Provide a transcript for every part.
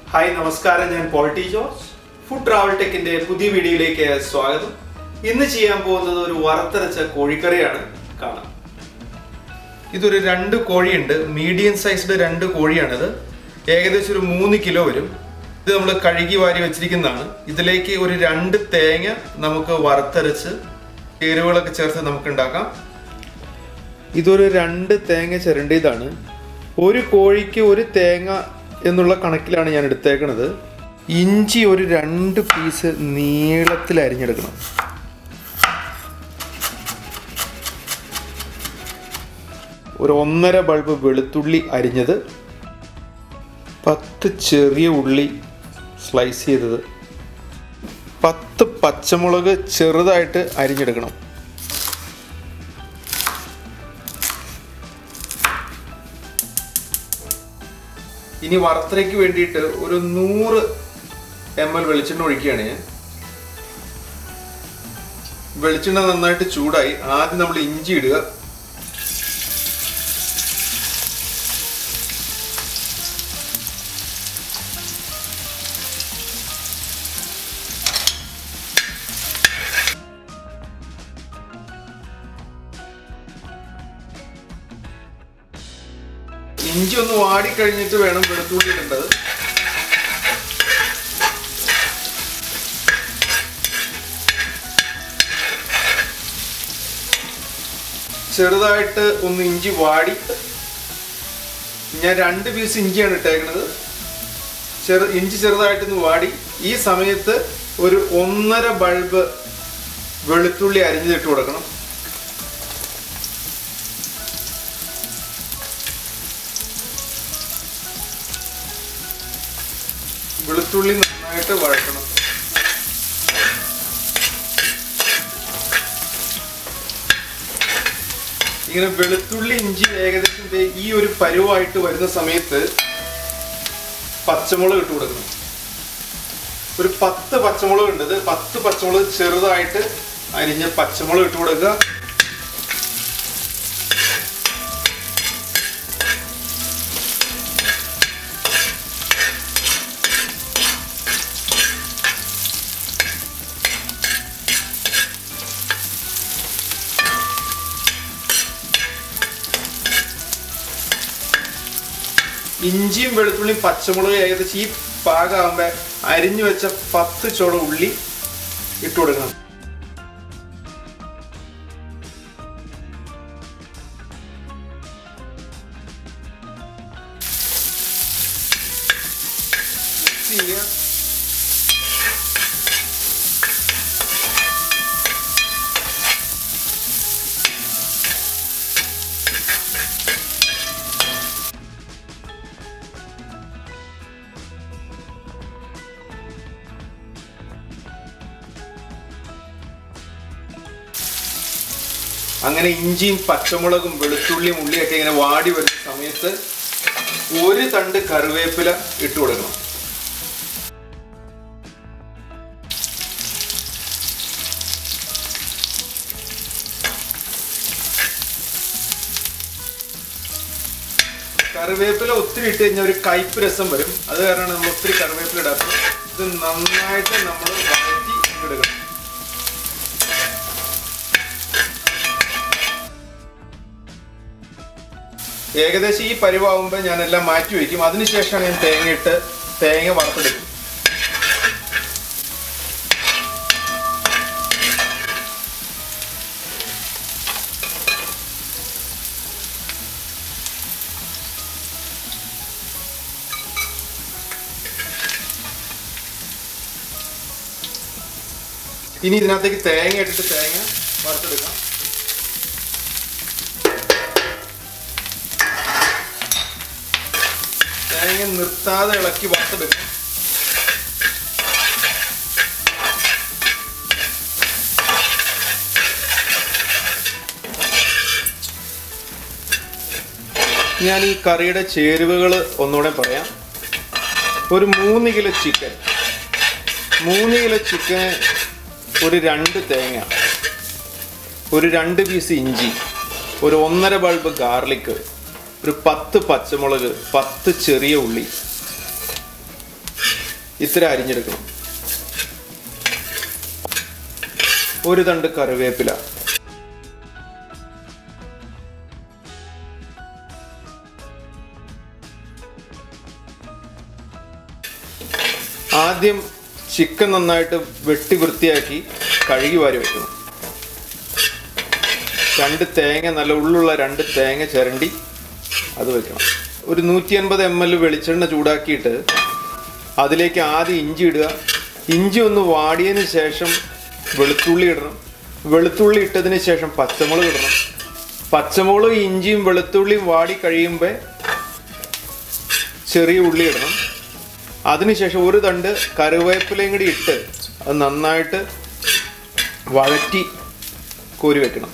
hi നമസ്കാരം ഞാൻ Paul T George food travel ടെക്കിന്റെ പുതിയ വീഡിയോയിലേക്ക് സ്വാഗതം ഇന്ന് ചെയ്യാൻ പോകുന്നത് ഒരു വറുത്തരച്ച കോഴിക്കറിയാണ് കാണാം ഇതൊരു രണ്ട് കോഴിയുണ്ട് മീഡിയം സൈസ്ഡ് രണ്ട് കോഴിയാണിത് ഏകദേശം ഒരു മൂന്ന് കിലോ വരും ഇത് നമ്മൾ കഴുകി വാരി വെച്ചിരിക്കുന്നതാണ് ഇതിലേക്ക് ഒരു രണ്ട് തേങ്ങ നമുക്ക് വറുത്തരച്ച് ചേരുവകളൊക്കെ ചേർത്ത് നമുക്ക് ഉണ്ടാക്കാം ഇതൊരു രണ്ട് തേങ്ങ ചിരണ്ടിയതാണ് ഒരു കോഴിക്ക് ഒരു തേങ്ങ എന്നുള്ള കണക്കിലാണ് ഞാൻ എടുത്തേക്കണത് ഇഞ്ചി ഒരു രണ്ട് പീസ് നീളത്തിൽ അരിഞ്ഞെടുക്കണം ഒരു ഒന്നര ബൾബ് വെളുത്തുള്ളി അരിഞ്ഞത് പത്ത് ചെറിയ ഉള്ളി സ്ലൈസ് ചെയ്തത് പത്ത് പച്ചമുളക് ചെറുതായിട്ട് അരിഞ്ഞെടുക്കണം ഇനി വറുത്തരയ്ക്ക് വേണ്ടിയിട്ട് ഒരു നൂറ് എം എൽ വെളിച്ചെണ്ണ ഒഴിക്കുകയാണ് ഞാൻ വെളിച്ചെണ്ണ നന്നായിട്ട് ചൂടായി ആദ്യം നമ്മൾ ഇഞ്ചി ഇടുക ഇഞ്ചി ഒന്ന് വാടി കഴിഞ്ഞിട്ട് വേണം വെളുത്തുള്ളി ഇടേണ്ടത് ചെറുതായിട്ട് ഒന്ന് ഇഞ്ചി വാടി ഞാൻ രണ്ട് പീസ് ഇഞ്ചിയാണ് ഇട്ടേക്കുന്നത് ചെറു ഇഞ്ചി ചെറുതായിട്ടൊന്ന് വാടി ഈ സമയത്ത് ഒരു ഒന്നര ബൾബ് വെളുത്തുള്ളി അരിഞ്ഞിട്ട് കൊടുക്കണം വെളുത്തുള്ളി നന്നായിട്ട് വഴക്കണം ഇങ്ങനെ വെളുത്തുള്ളി ഇഞ്ചി ഏകദേശം ദേ ഈ ഒരു പരുവായിട്ട് വരുന്ന സമയത്ത് പച്ചമുളക് ഇട്ട് കൊടുക്കണം ഒരു പത്ത് പച്ചമുളക് ഉണ്ട് ഇത് പത്ത് പച്ചമുളക് ചെറുതായിട്ട് അരിഞ്ഞ പച്ചമുളക് ഇട്ട് കൊടുക്കുക ഇഞ്ചിയും വെളുത്തുള്ളിയും പച്ചമുളകും ഏകദേശം ഈ പാകമാകുമ്പോൾ അരിഞ്ഞു വെച്ച പത്ത് ചോള ഉള്ളി ഇട്ട് കൊടുക്കണം മിക്സ് ചെയ്യുക അങ്ങനെ ഇഞ്ചിയും പച്ചമുളകും വെളുത്തുള്ളിയും ഉള്ളിയൊക്കെ ഇങ്ങനെ വാടി വരുന്ന സമയത്ത് ഒരു തണ്ട് കറിവേപ്പില ഇട്ട് കൊടുക്കണം കറിവേപ്പില ഒത്തിരി ഇട്ട് കഴിഞ്ഞാൽ ഒരു കയ്പ് രസം വരും അത് കാരണമാണ് നമ്മൾ ഒത്തിരി കറിവേപ്പില ഇടാത്തത് ഇത് നന്നായിട്ട് നമ്മൾ വഴറ്റി എടുക്കണം ഏകദേശം ഈ പരിവാകുമ്പോൾ ഞാൻ എല്ലാം മാറ്റി വയ്ക്കും അതിനുശേഷമാണ് ഞാൻ തേങ്ങ ഇട്ട് തേങ്ങ വറുത്തെടുക്കും ഇനി ഇതിനകത്തേക്ക് തേങ്ങ ഇട്ടിട്ട് തേങ്ങ വറുത്തെടുക്കാം തേങ്ങ നിർത്താതെ ഇളക്കി വറുത്തെടുക്കും ഞാൻ ഈ കറിയുടെ ചേരുവകൾ ഒന്നുകൂടെ പറയാം ഒരു മൂന്ന് കിലോ ചിക്കൻ മൂന്ന് കിലോ ചിക്കൻ ഒരു രണ്ട് തേങ്ങ ഒരു രണ്ട് പീസ് ഇഞ്ചി ഒരു ഒന്നര ബൾബ് ഗാർലിക് ഒരു പത്ത് പച്ചമുളക് പത്ത് ചെറിയ ഉള്ളി ഇത്ര അരിഞ്ഞെടുക്കണം ഒരു തണ്ട് കറിവേപ്പില ആദ്യം ചിക്കൻ നന്നായിട്ട് വെട്ടി വൃത്തിയാക്കി കഴുകി വാരി വെക്കണം രണ്ട് തേങ്ങ നല്ല ഉള്ളുള്ള രണ്ട് തേങ്ങ ചിരണ്ടി അത് വെക്കണം ഒരു നൂറ്റി അൻപത് എം എൽ വെളിച്ചെണ്ണ ചൂടാക്കിയിട്ട് അതിലേക്ക് ആദ്യം ഇഞ്ചി ഇടുക ഇഞ്ചി ഒന്ന് വാടിയതിന് ശേഷം വെളുത്തുള്ളി ഇടണം വെളുത്തുള്ളി ഇട്ടതിന് ശേഷം പച്ചമുളക് ഇടണം പച്ചമുളക് ഇഞ്ചിയും വെളുത്തുള്ളിയും വാടി കഴിയുമ്പോൾ ചെറിയ ഉള്ളി ഇടണം അതിനുശേഷം ഒരു തണ്ട് കറിവേപ്പിലയും കൂടി ഇട്ട് അത് നന്നായിട്ട് വഴറ്റി കോരി വെക്കണം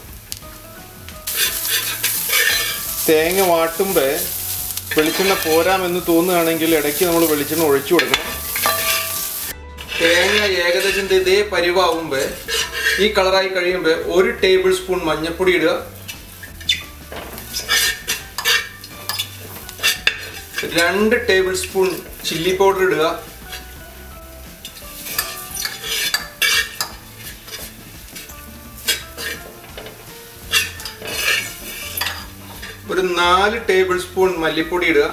തേങ്ങ വാട്ടുമ്പോൾ വെളിച്ചെണ്ണ പോരാമെന്ന് തോന്നുകയാണെങ്കിൽ ഇടയ്ക്ക് നമ്മൾ വെളിച്ചെണ്ണ ഒഴിച്ചു കൊടുക്കണം തേങ്ങ ഏകദേശം ഇതേ പരിവാകുമ്പോൾ ഈ കളറായി കഴിയുമ്പോൾ ഒരു ടേബിൾ സ്പൂൺ മഞ്ഞൾപ്പൊടി ഇടുക രണ്ട് ടേബിൾ സ്പൂൺ ചില്ലി പൗഡർ ഇടുക ഒരു നാല് ടേബിൾ സ്പൂൺ മല്ലിപ്പൊടി ഇടുക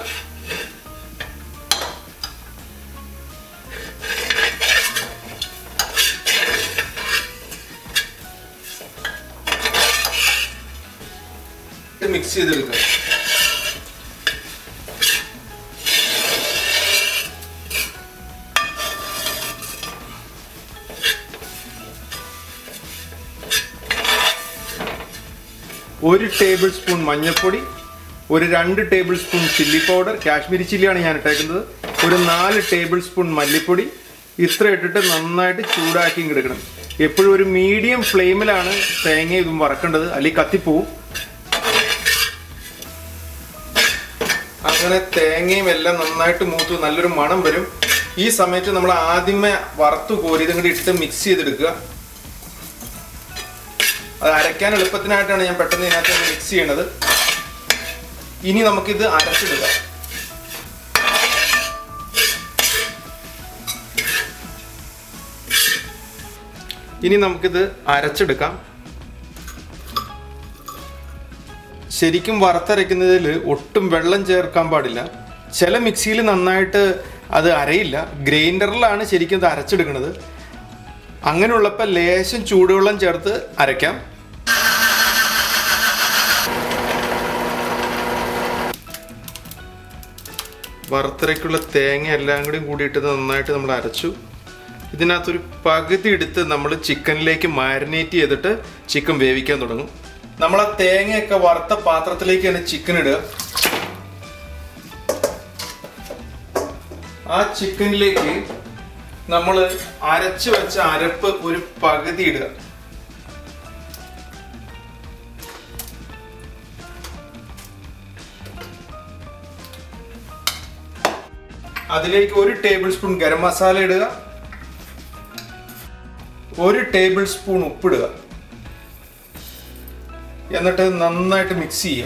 മിക്സ് ചെയ്തെടുക്കുക ഒരു ടേബിൾ സ്പൂൺ മഞ്ഞൾപ്പൊടി ഒരു രണ്ട് table spoon chilli powder Kashmiri ചില്ലിയാണ് ഞാൻ ഇട്ടേക്കുന്നത് ഒരു നാല് ടേബിൾ സ്പൂൺ മല്ലിപ്പൊടി ഇത്ര ഇട്ടിട്ട് നന്നായിട്ട് ചൂടാക്കി എടുക്കണം എപ്പോഴും ഒരു മീഡിയം ഫ്ലെയിമിലാണ് തേങ്ങ ഇതും വറക്കേണ്ടത് അല്ലെങ്കിൽ കത്തിപ്പോവും അങ്ങനെ തേങ്ങയും എല്ലാം നന്നായിട്ട് മൂത്ത് നല്ലൊരു മണം വരും ഈ സമയത്ത് നമ്മൾ ആദ്യമേ വറുത്ത് കോരി ഇതും കൂടി ഇട്ട് മിക്സ് ചെയ്തെടുക്കുക അത് അരയ്ക്കാൻ എളുപ്പത്തിനായിട്ടാണ് ഞാൻ പെട്ടെന്ന് ഇതിനകത്ത് മിക്സ് ചെയ്യണത് ഇനി നമുക്കിത് അരച്ചിടുക ഇനി നമുക്കിത് അരച്ചെടുക്കാം ശരിക്കും വറുത്തരയ്ക്കുന്നതിൽ ഒട്ടും വെള്ളം ചേർക്കാൻ പാടില്ല ചില മിക്സിയിൽ നന്നായിട്ട് അത് അരയില്ല ഗ്രൈൻഡറിലാണ് ശരിക്കും ഇത് അരച്ചെടുക്കുന്നത് അങ്ങനെയുള്ളപ്പോൾ ലേശം ചൂടുവെള്ളം ചേർത്ത് അരയ്ക്കാം വറുത്തരയ്ക്കുള്ള തേങ്ങ എല്ലാം കൂടി കൂടിയിട്ട് നന്നായിട്ട് നമ്മൾ അരച്ചു ഇതിനകത്തൊരു പകുതി എടുത്ത് നമ്മൾ ചിക്കനിലേക്ക് മാരിനേറ്റ് ചെയ്തിട്ട് ചിക്കൻ വേവിക്കാൻ തുടങ്ങും നമ്മൾ ആ തേങ്ങയൊക്കെ വറുത്ത പാത്രത്തിലേക്ക് തന്നെ ചിക്കൻ ഇടുക ആ ചിക്കനിലേക്ക് നമ്മൾ അരച്ചു വെച്ച അരപ്പ് ഒരു പകുതി ഇടുക അതിലേക്ക് ഒരു ടേബിൾ സ്പൂൺ ഗരം മസാല ഇടുക ഒരു ടേബിൾ സ്പൂൺ ഉപ്പിടുക എന്നിട്ട് നന്നായിട്ട് മിക്സ് ചെയ്യുക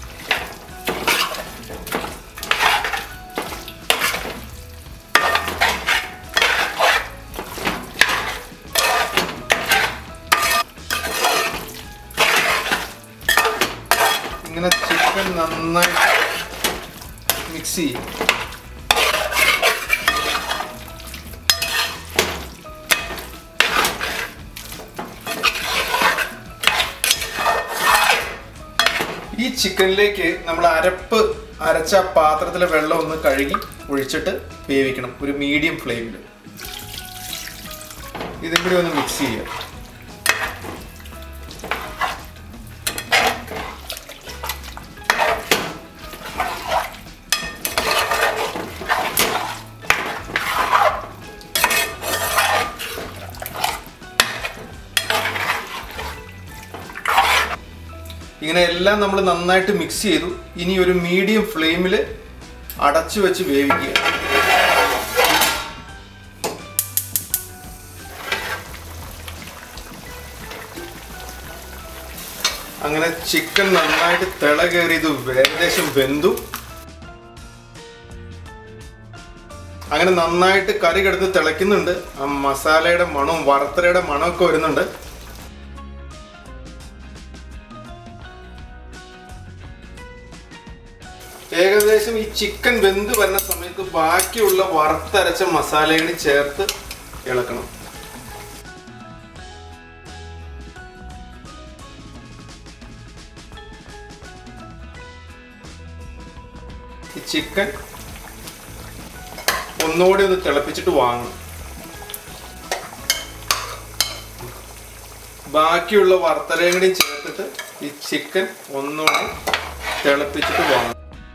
ഇങ്ങനെ ചിക്കൻ നന്നായിട്ട് മിക്സ് ചെയ്യും ഈ ചിക്കനിലേക്ക് നമ്മൾ അരപ്പ് അരച്ച പാത്രത്തിലെ വെള്ളം ഒന്ന് കഴുകി ഒഴിച്ചിട്ട് വേവിക്കണം ഒരു മീഡിയം ഫ്ലെയിമിൽ ഇതും കൂടി ഒന്ന് മിക്സ് ചെയ്യുക ഇങ്ങനെ എല്ലാം നമ്മൾ നന്നായിട്ട് മിക്സ് ചെയ്തു ഇനി ഒരു മീഡിയം ഫ്ലെയിമിൽ അടച്ചു വെച്ച് വേവിക്കുക അങ്ങനെ ചിക്കൻ നന്നായിട്ട് തിള കയറിയത് ഏകദേശം വെന്തു അങ്ങനെ നന്നായിട്ട് കറി കിടന്ന് തിളയ്ക്കുന്നുണ്ട് ആ മസാലയുടെ മണവും വറുത്തരയുടെ മണമൊക്കെ വരുന്നുണ്ട് ഏകദേശം ഈ ചിക്കൻ വെന്ത് വരുന്ന സമയത്ത് ബാക്കിയുള്ള വറുത്തരച്ച മസാലകൾ ചേർത്ത് ഇളക്കണം ഈ ചിക്കൻ ഒന്നുകൂടി ഒന്ന് തിളപ്പിച്ചിട്ട് വാങ്ങണം ബാക്കിയുള്ള വറുത്തലയും കൂടി ചേർത്തിട്ട് ഈ ചിക്കൻ ഒന്നുകൂടി തിളപ്പിച്ചിട്ട് വാങ്ങണം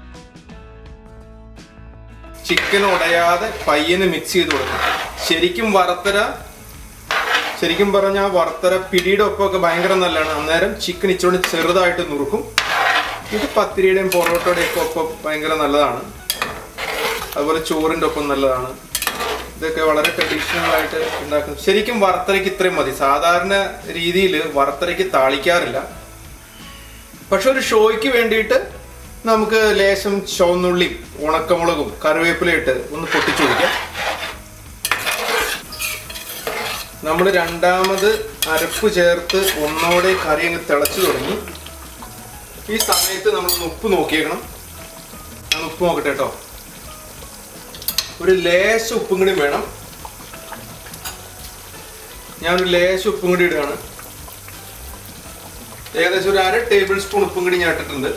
ചിക്കൻ ഉടയാതെ പയ്യന് മിക്സ് ചെയ്ത് കൊടുക്കണം ശരിക്കും വറുത്തര ശരിക്കും പറഞ്ഞാൽ വറുത്തര പിടിയുടെ ഒപ്പമൊക്കെ ഭയങ്കര നല്ലതാണ് അന്നേരം ചിക്കൻ ഇച്ചിരി ചെറുതായിട്ട് നുറുക്കും ഇത് പത്തിരിയുടെയും പൊറോട്ടയുടെയും ഒക്കെ ഒപ്പം ഭയങ്കര നല്ലതാണ് അതുപോലെ ചോറിൻ്റെ ഒപ്പം നല്ലതാണ് ഇതൊക്കെ വളരെ ട്രഡീഷണൽ ആയിട്ട് ഉണ്ടാക്കുന്നത് ശരിക്കും വറുത്തരയ്ക്ക് ഇത്രയും മതി സാധാരണ രീതിയിൽ വറുത്തരയ്ക്ക് താളിക്കാറില്ല പക്ഷെ ഒരു ഷോയ്ക്ക് വേണ്ടിയിട്ട് നമുക്ക് ലേശം ചുവന്നുള്ളിയും ഉണക്കമുളകും കറിവേപ്പിലയിട്ട് ഒന്ന് പൊട്ടിച്ചു കൊടുക്കാം നമ്മൾ രണ്ടാമത് അരപ്പ് ചേർത്ത് ഒന്നോടെ കറി അങ്ങ് തിളച്ചു തുടങ്ങി ഈ സമയത്ത് നമ്മൾ ഉപ്പ് നോക്കിയേക്കണം ഞാൻ ഉപ്പ് നോക്കട്ടെ കേട്ടോ ഒരു ലേശ ഉപ്പും കൂടി വേണം ഞാനൊരു ലേശ ഉപ്പും കൂടി ഇടുകയാണ് ഏകദേശം ഒരു അര ടേബിൾ സ്പൂൺ ഉപ്പും കൂടി ഞാൻ ഇട്ടിട്ടുണ്ട്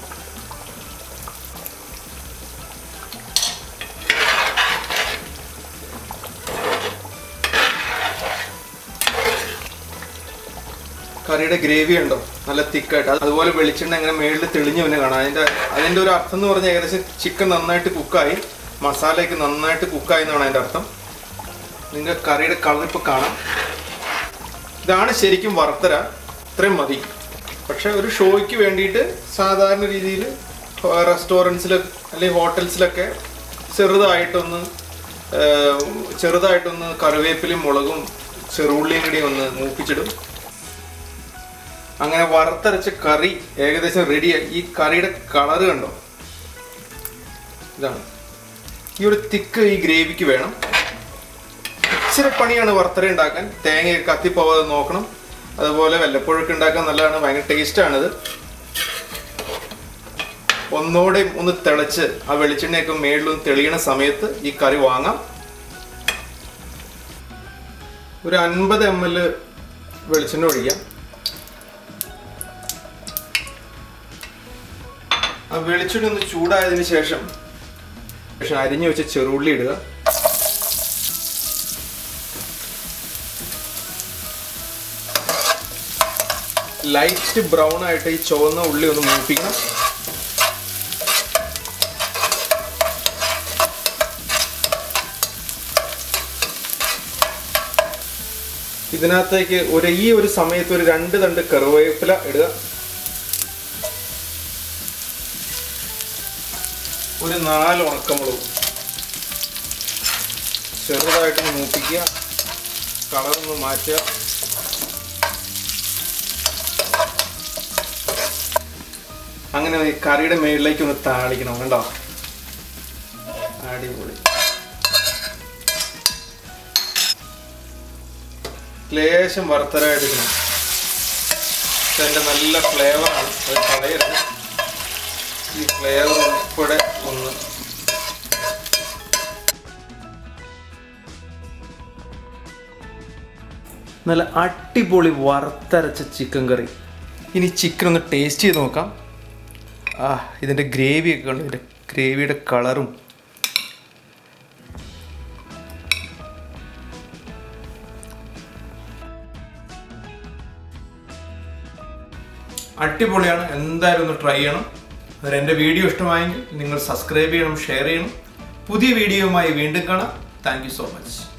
കറിയുടെ ഗ്രേവി ഉണ്ടോ നല്ല തിക്കായിട്ട് അതുപോലെ വെളിച്ചെണ്ണ അങ്ങനെ മേളിൽ തെളിഞ്ഞു പിന്നെ കാണാം അതിന്റെ അതിന്റെ ഒരു അർത്ഥം എന്ന് പറഞ്ഞാൽ ഏകദേശം ചിക്കൻ നന്നായിട്ട് കുക്കായി മസാലയൊക്കെ നന്നായിട്ട് കുക്കായി എന്നാണ് അതിന്റെ അർത്ഥം നിങ്ങൾക്ക് കറിയുടെ കളർ ഇപ്പോൾ കാണാം ഇതാണ് ശരിക്കും വറുത്തര ഇത്രയും മതി പക്ഷെ ഒരു ഷോയ്ക്ക് വേണ്ടിയിട്ട് സാധാരണ രീതിയിൽ റെസ്റ്റോറൻറ്റ്സിൽ അല്ലെങ്കിൽ ഹോട്ടൽസിലൊക്കെ ചെറുതായിട്ടൊന്ന് ആ, ചെറുതായിട്ടൊന്ന് കറിവേപ്പിലയും മുളകും ചെറുള്ളിയും കൂടി ഒന്ന് മൂപ്പിച്ചിടും അങ്ങനെ വറുത്തരച്ച കറി ഏകദേശം റെഡിയായി ഈ കറിയുടെ കളറ് കണ്ടോ ഇതാണ് ഈ ഒരു തിക്ക് ഈ ഗ്രേവിക്ക് വേണം ഇച്ചിരി പണിയാണ് വറുത്തര ഉണ്ടാക്കാൻ തേങ്ങയൊക്കെ കത്തിപ്പോവാതെ നോക്കണം അതുപോലെ വല്ലപ്പോഴൊക്കെ ഉണ്ടാക്കാൻ നല്ലതാണ് ഭയങ്കര ടേസ്റ്റാണിത് ഒന്നുകൂടെ ഒന്ന് തിളച്ച് ആ വെളിച്ചെണ്ണയൊക്കെ മേളിലൊന്ന് തെളിയണ സമയത്ത് ഈ കറി വാങ്ങാം ഒരു അൻപത് എം എൽ വെളിച്ചെണ്ണ ഒഴിക്കാം ആ വെളിച്ചെണ്ണ ഒന്ന് ചൂടായതിനു ശേഷം ശേഷം അരിഞ്ഞു വെച്ച ചെറുള്ളി ഇടുക ലൈറ്റ് ബ്രൗൺ ആയിട്ട് ഈ ചുവന്ന ഉള്ളി ഒന്ന് മൂപ്പിക്കണം ഇതിനകത്തേക്ക് ഒരു ഈ ഒരു സമയത്ത് ഒരു രണ്ട് തണ്ട് കറിവേപ്പില ഇടുക ഒരു നാല് ഉണക്കമുളകും ചെറുതായിട്ടൊന്ന് മൂപ്പിക്കുക കളറൊന്ന് മാറ്റുക അങ്ങനെ ഈ കറിയുടെ മേളിലേക്ക് ഒന്ന് താളിക്കണം കണ്ടോ അടിപൊളി ലേശം വറുത്തരായിട്ടിരിക്കണം ഇതിൻ്റെ നല്ല ഫ്ലേവറാണ് അത് കളയരുത് ഈ ഫ്ലേവർ ഉൾപ്പെടെ ഒന്ന് നല്ല അടിപൊളി വറുത്തരച്ച ചിക്കൻ കറി ഇനി ചിക്കൻ ഒന്ന് ടേസ്റ്റ് ചെയ്ത് നോക്കാം ആ ഇതിൻ്റെ ഗ്രേവിയൊക്കെ ഉണ്ട് ഇതിൻ്റെ ഗ്രേവിയുടെ കളറും അടിപൊളിയാണ് എന്തായാലും ഒന്ന് ട്രൈ ചെയ്യണം അതിൽ എൻ്റെ വീഡിയോ ഇഷ്ടമായെങ്കിൽ നിങ്ങൾ സബ്സ്ക്രൈബ് ചെയ്യണം ഷെയർ ചെയ്യണം പുതിയ വീഡിയോയുമായി വീണ്ടും കാണാം താങ്ക് യു സോ മച്ച്